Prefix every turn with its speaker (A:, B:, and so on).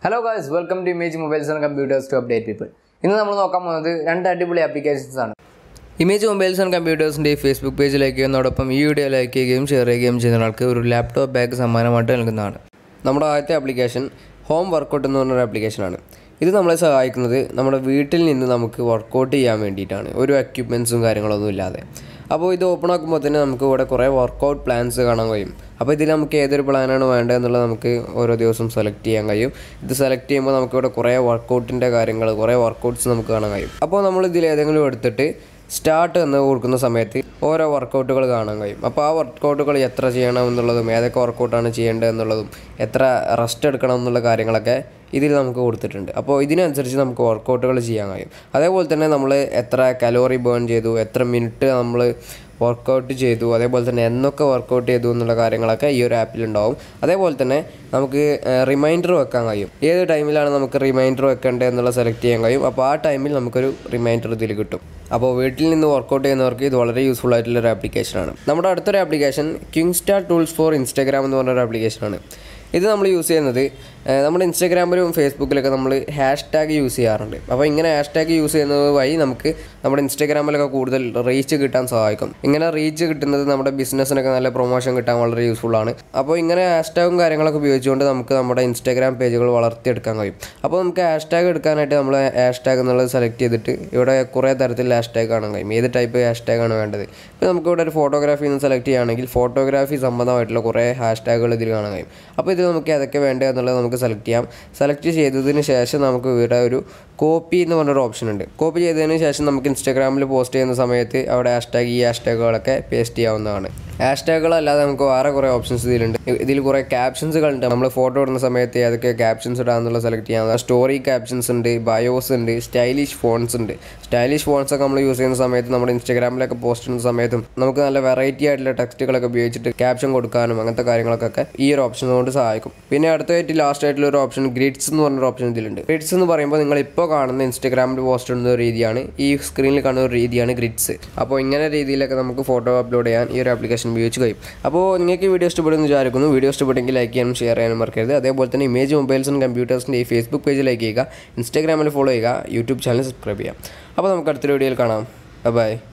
A: hello guys welcome to image mobiles and computers to update people ഇന്ന് നമ്മൾ നോക്കാൻ പോകുന്നത് രണ്ട് അടിപൊളി ആപ്ലിക്കേഷൻസ് ആണ് ഇമേജ് മൊബൈൽസ് ആൻഡ് കമ്പ്യൂട്ടേഴ്സിൻ്റെ ഫേസ്ബുക്ക് പേജ് ലൈക്ക് ചെയ്യുന്നതോടൊപ്പം ഈ വീഡിയോ ലൈക്ക് ചെയ്യുകയും ഷെയർ ചെയ്യുകയും ചെയ്യുന്ന ആൾക്ക് ഒരു ലാപ്ടോപ്പ് ബാഗ് സമ്മാനമായിട്ട് നൽകുന്നതാണ് നമ്മുടെ ആദ്യത്തെ ആപ്ലിക്കേഷൻ ഹോം വർക്കൗട്ട് എന്ന് പറഞ്ഞൊരു ആപ്ലിക്കേഷനാണ് ഇത് നമ്മളെ സഹായിക്കുന്നത് നമ്മുടെ വീട്ടിൽ നിന്ന് നമുക്ക് വർക്കൗട്ട് ചെയ്യാൻ വേണ്ടിയിട്ടാണ് ഒരു എക്യുപ്മെൻസും കാര്യങ്ങളൊന്നും ഇല്ലാതെ അപ്പോൾ ഇത് ഓപ്പൺ ആക്കുമ്പോൾ തന്നെ നമുക്ക് ഇവിടെ കുറേ വർക്കൗട്ട് പ്ലാൻസ് കാണാൻ കഴിയും അപ്പോൾ ഇതിൽ നമുക്ക് ഏതൊരു പ്ലാനാണ് വേണ്ടത് എന്നുള്ളത് നമുക്ക് ഓരോ ദിവസം സെലക്ട് ചെയ്യാൻ കഴിയും ഇത് സെലക്ട് ചെയ്യുമ്പോൾ നമുക്ക് ഇവിടെ കുറേ വർക്കൗട്ടിൻ്റെ കാര്യങ്ങൾ കുറേ വർക്കൗട്ട്സ് നമുക്ക് കാണാൻ കഴിയും അപ്പോൾ നമ്മൾ ഇതിൽ ഏതെങ്കിലും എടുത്തിട്ട് സ്റ്റാർട്ട് എന്ന് കൊടുക്കുന്ന സമയത്ത് ഓരോ വർക്കൗട്ടുകൾ കാണാൻ കഴിയും അപ്പോൾ ആ വർക്കൗട്ടുകൾ എത്ര ചെയ്യണം എന്നുള്ളതും ഏതൊക്കെ വർക്കൗട്ടാണ് ചെയ്യേണ്ടത് എന്നുള്ളതും എത്ര റെസ്റ്റ് എടുക്കണം എന്നുള്ള കാര്യങ്ങളൊക്കെ ഇതിൽ നമുക്ക് കൊടുത്തിട്ടുണ്ട് അപ്പോൾ ഇതിനനുസരിച്ച് നമുക്ക് വർക്കൗട്ടുകൾ ചെയ്യാൻ കഴിയും അതേപോലെ തന്നെ നമ്മൾ എത്ര കലോറി ബേൺ ചെയ്തു എത്ര മിനിറ്റ് നമ്മൾ വർക്കൗട്ട് ചെയ്തു അതേപോലെ തന്നെ എന്നൊക്കെ വർക്കൗട്ട് ചെയ്തു എന്നുള്ള കാര്യങ്ങളൊക്കെ ഈ ഒരു ആപ്പിൽ ഉണ്ടാവും അതേപോലെ തന്നെ നമുക്ക് റിമൈൻഡർ വെക്കാൻ കഴിയും ഏത് ടൈമിലാണ് നമുക്ക് റിമൈൻഡർ വെക്കേണ്ടത് എന്നുള്ള സെലക്ട് ചെയ്യാൻ കഴിയും അപ്പോൾ ആ ടൈമിൽ നമുക്കൊരു റിമൈൻഡർ ഇതിൽ കിട്ടും അപ്പോൾ വീട്ടിൽ നിന്ന് വർക്കൗട്ട് ചെയ്യുന്നവർക്ക് ഇത് വളരെ യൂസ്ഫുൾ ആയിട്ടുള്ള ഒരു ആപ്ലിക്കേഷനാണ് നമ്മുടെ അടുത്തൊരു application king star tools for Instagram എന്ന് പറഞ്ഞൊരു ആപ്ലിക്കേഷനാണ് ഇത് നമ്മൾ യൂസ് ചെയ്യുന്നത് ഏഹ്, നമ്മുടെ ഇൻസ്റ്റാഗ്രാമിലും ഫേസ്ബുക്കിലൊക്കെ നമ്മൾ ഹാഷ് ടാഗ് യൂസ് ചെയ്യാറുണ്ട് അപ്പോൾ ഇങ്ങനെ ഹാഷ് ടാഗ് യൂസ് ചെയ്യുന്നത് വഴി നമുക്ക് നമ്മുടെ ഇൻസ്റ്റാഗ്രാമിലൊക്കെ കൂടുതൽ റീച്ച് കിട്ടാൻ സഹായിക്കും ഇങ്ങനെ റീച്ച് കിട്ടുന്നത് നമ്മുടെ ബിസിനസ്സിനൊക്കെ നല്ല പ്രൊമോഷൻ കിട്ടാൻ വളരെ യൂസ്ഫുൾ ആണ് അപ്പോൾ ഇങ്ങനെ ഹാഷ് ടാഗും കാര്യങ്ങളൊക്കെ ഉപയോഗിച്ചുകൊണ്ട് നമുക്ക് നമ്മുടെ ഇൻസ്റ്റാഗ്രാം പേജുകൾ വളർത്തിയെടുക്കാൻ കഴിയും അപ്പോൾ നമുക്ക് ഹാഷ് ടാഗ് എടുക്കാനായിട്ട് നമ്മൾ ഹാഷ് ടാഗ് എന്നുള്ളത് സെലക്ട് ചെയ്തിട്ട് ഇവിടെ കുറേ തരത്തിൽ ഹാഷ് ടാഗ് കാണാൻ കഴിയും ഏത് ടൈപ്പ് ഹാഷ് ടാഗ് ആണ് വേണ്ടത് ഇപ്പോൾ നമുക്ക് ഇവിടെ ഒരു ഫോട്ടോഗ്രാഫി എന്ന് സെലക്ട് ചെയ്യുകയാണെങ്കിൽ ഫോട്ടോഗ്രാഫി സംബന്ധമായിട്ടുള്ള കുറേ ഹാഷ് ടാഗുകൾ ഇതിൽ കാണാൻ കഴിയും അപ്പോൾ ഇത് നമുക്ക് ഏതൊക്കെ വേണ്ടത് എന്നുള്ളത് നമുക്ക് സെലക്ട് ചെയ്യാം സെലക്ട് ചെയ്തതിന് ശേഷം നമുക്ക് ഇവിടെ ഒരു കോപ്പി എന്ന് പറഞ്ഞൊരു ഓപ്ഷൻ ഉണ്ട് കോപ്പി ചെയ്തതിന് ശേഷം നമുക്ക് ഇൻസ്റ്റാഗ്രാമിൽ പോസ്റ്റ് ചെയ്യുന്ന സമയത്ത് അവിടെ ഹാഷ് ടാഗ് ഈ ഹാഷ് ടാഗുകളൊക്കെ പേസ്റ്റ് ചെയ്യാവുന്നതാണ് ഹാഷ് ടാഗുകളല്ലാതെ നമുക്ക് വേറെ കുറേ ഓപ്ഷൻസ് ഇതിലുണ്ട് ഇതിൽ കുറേ ക്യാപ്ഷൻസുകളുണ്ട് നമ്മൾ ഫോട്ടോ ഇടുന്ന സമയത്ത് ഏതൊക്കെ ക്യാപ്ഷൻസ് ഇടാന്നുള്ള സെലക്ട് ചെയ്യാം സ്റ്റോറി ക്യാപ്ഷൻസ് ഉണ്ട് ബയോസ് ഉണ്ട് സ്റ്റൈലിഷ് ഫോൺസ് ഉണ്ട് സ്റ്റൈലിഷ് ഫോൺസ് ഒക്കെ നമ്മൾ യൂസ് ചെയ്യുന്ന സമയത്ത് നമ്മുടെ ഇൻസ്റ്റാഗ്രാമിലൊക്കെ പോസ്റ്റ് ചെയ്യുന്ന സമയത്തും നമുക്ക് നല്ല വെറൈറ്റി ആയിട്ടുള്ള ടെക്സ്റ്റുകളൊക്കെ ഉപയോഗിച്ചിട്ട് ക്യാപ്ഷൻ കൊടുക്കാനും അങ്ങനത്തെ കാര്യങ്ങൾക്കൊക്കെ ഈ ഒരു ഓപ്ഷൻ കൊണ്ട് സഹായിക്കും പിന്നെ അടുത്തായിട്ട് ലാസ്റ്റ് ആയിട്ടുള്ള ഒരു ഓപ്ഷൻ ഗ്രിഡ്സ് എന്ന് പറഞ്ഞൊരു ഓപ്ഷൻ ഇതിലുണ്ട് ഗ്രിഡ്സ് എന്ന് പറയുമ്പോൾ നിങ്ങൾ ഇപ്പോൾ കാണുന്ന ഇൻസ്റ്റാഗ്രാമിൽ പോസ്റ്റ് ഇടുന്ന ഒരു രീതിയാണ് ഈ സ്ക്രീനിൽ കാണുന്ന ഒരു രീതിയാണ് ഗ്രിഡ്സ് അപ്പോൾ ഇങ്ങനെ രീതിയിലൊക്കെ നമുക്ക് ഫോട്ടോ അപ്ലോഡ് ചെയ്യാൻ ഈ ഒരു ആപ്ലിക്കേഷൻ ഉപയോഗിച്ച് കഴിയും അപ്പോൾ നിങ്ങൾക്ക് ഈ വീഡിയോ ഇഷ്ടപ്പെടുമെന്ന് വിചാരിക്കുന്നു വീഡിയോ ഇഷ്ടപ്പെട്ടെങ്കിൽ ലൈക്ക് ചെയ്യാനും ഷെയർ ചെയ്യാനും മറക്കരുത് അതേപോലെ തന്നെ ഇമേജ് മൊബൈൽസ് ആൻഡ് കമ്പ്യൂട്ടേഴ്സിൻ്റെ ഈ ഫേസ്ബുക്ക് പേജ് ലൈക്ക് ചെയ്യുക ഇൻസ്റ്റാഗ്രാമിൽ ഫോളോ ചെയ്യുക യൂട്യൂബ് ചാനൽ സബ്സ്ക്രൈബ് ചെയ്യുക അപ്പോൾ നമുക്ക് അടുത്തൊരു വീഡിയോയിൽ കാണാം ബൈ